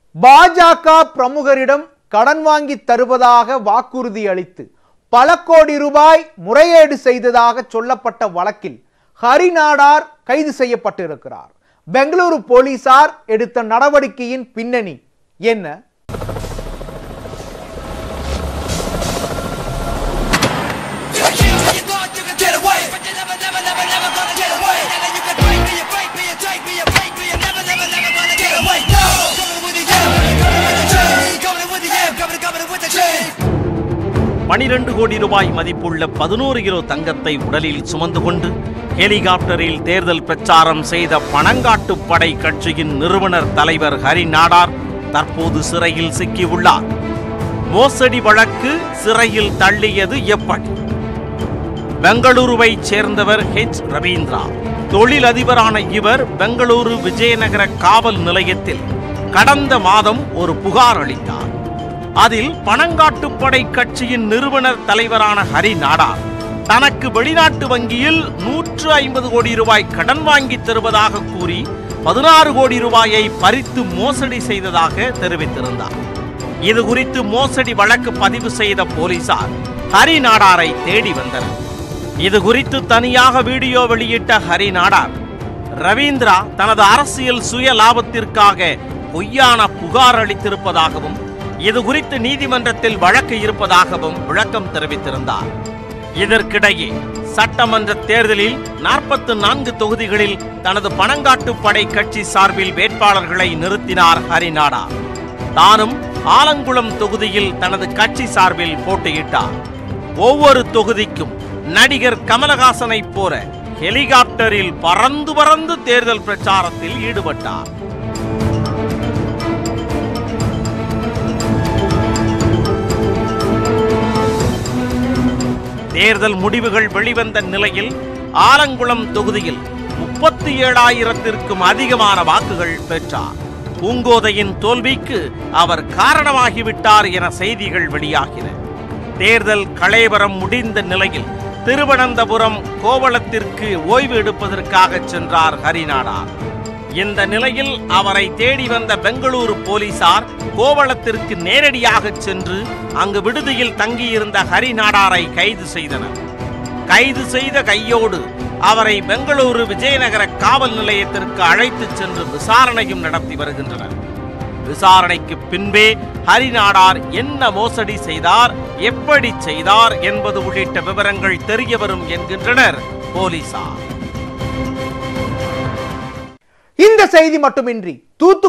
பாஜக பிரமுகரிடம் கடன் வாங்கி தருவதாக வாக்குறுதி அளித்து பல கோடி ரூபாய் முறையீடு செய்ததாக சொல்லப்பட்ட வழக்கில் ஹரிநாடார் கைது செய்யப்பட்டிருக்கிறார் பெங்களூரு போலீசார் எடுத்த நடவடிக்கையின் பின்னணி என்ன You thought you could get away, but you never, never, never, never gonna get away. And then you could break me, you break me, you take me, you break me, you're never, never, never gonna get away. No, coming with the jam, coming with the chain, coming with the jam, coming, coming with the chain. பனிரெண்டு கோடி ரூபாய் மதிப்புள்ள பதினோரு kilo தங்கத்தை உடலில் சுமந்து கொண்டு ஹெலிகாப்டரில் தேர்தல் பிரச்சாரம் செய்த பணங்காட்டு படை கட்சியின் நிறுவனர் தலைவர் ஹரி நாடார் தற்போது சிறையில் சிக்கியுள்ளார் மோசடி வழக்கு சிறையில் தள்ளியது எப்படி பெங்களூருவைச் சேர்ந்தவர் ஹெச் ரவீந்திரா தொழிலதிபரான இவர் பெங்களூரு விஜயநகர காவல் நிலையத்தில் கடந்த மாதம் ஒரு புகார் அளித்தார் அதில் பணங்காட்டுப்படை கட்சியின் நிறுவனர் தலைவரான ஹரி நாடார் தனக்கு வெளிநாட்டு வங்கியில் நூற்று ஐம்பது கோடி ரூபாய் கடன் வாங்கி தருவதாக கூறி பதினாறு கோடி ரூபாயை பறித்து மோசடி செய்ததாக தெரிவித்திருந்தார் இது குறித்து மோசடி வழக்கு பதிவு செய்த போலீசார் ஹரி நாடாரை தேடி வந்தனர் இது குறித்து தனியாக வீடியோ வெளியிட்ட ஹரி நாடார் ரவீந்திரா தனது அரசியல் சுய லாபத்திற்காக பொய்யான புகார் அளித்திருப்பதாகவும் இது குறித்து நீதிமன்றத்தில் வழக்கு இருப்பதாகவும் விளக்கம் தெரிவித்திருந்தார் இதற்கிடையே சட்டமன்ற தேர்தலில் நாற்பத்து நான்கு தொகுதிகளில் தனது பணங்காட்டு படை கட்சி சார்பில் வேட்பாளர்களை நிறுத்தினார் ஹரிநாடா தானும் ஆலங்குளம் தொகுதியில் தனது கட்சி சார்பில் போட்டியிட்டார் ஒவ்வொரு தொகுதிக்கும் நடிகர் கமலஹாசனைப் போல ஹெலிகாப்டரில் பறந்து பறந்து தேர்தல் பிரச்சாரத்தில் ஈடுபட்டார் தேர்தல் முடிவுகள் வெளிவந்த நிலையில் ஆலங்குளம் தொகுதியில் முப்பத்தி ஏழாயிரத்திற்கும் அதிகமான வாக்குகள் பெற்றார் பூங்கோதையின் தோல்விக்கு அவர் காரணமாகிவிட்டார் என செய்திகள் வெளியாகின தேர்தல் களைவரம் முடிந்த நிலையில் திருவனந்தபுரம் கோவளத்திற்கு ஓய்வு எடுப்பதற்காக சென்றார் ஹரிநாடார் இந்த நிலையில் அவரை தேடி வந்த பெங்களூரு போலீசார் கோவளத்திற்கு நேரடியாக சென்று அங்கு விடுதியில் தங்கியிருந்த ஹரிநாடாரை கைது செய்தனர் கைது செய்த கையோடு அவரை பெங்களூரு விஜயநகர காவல் நிலையத்திற்கு அழைத்துச் சென்று விசாரணையும் நடத்தி வருகின்றனர் விசாரணைக்கு பின்பே ஹரிநாடார் என்ன மோசடி செய்தார் எப்படி செய்தார் என்பது உள்ளிட்ட விவரங்கள் தெரிய வரும் என்கின்றனர் போலீசார் இந்த செய்தி மட்டுமின்றி தூத்து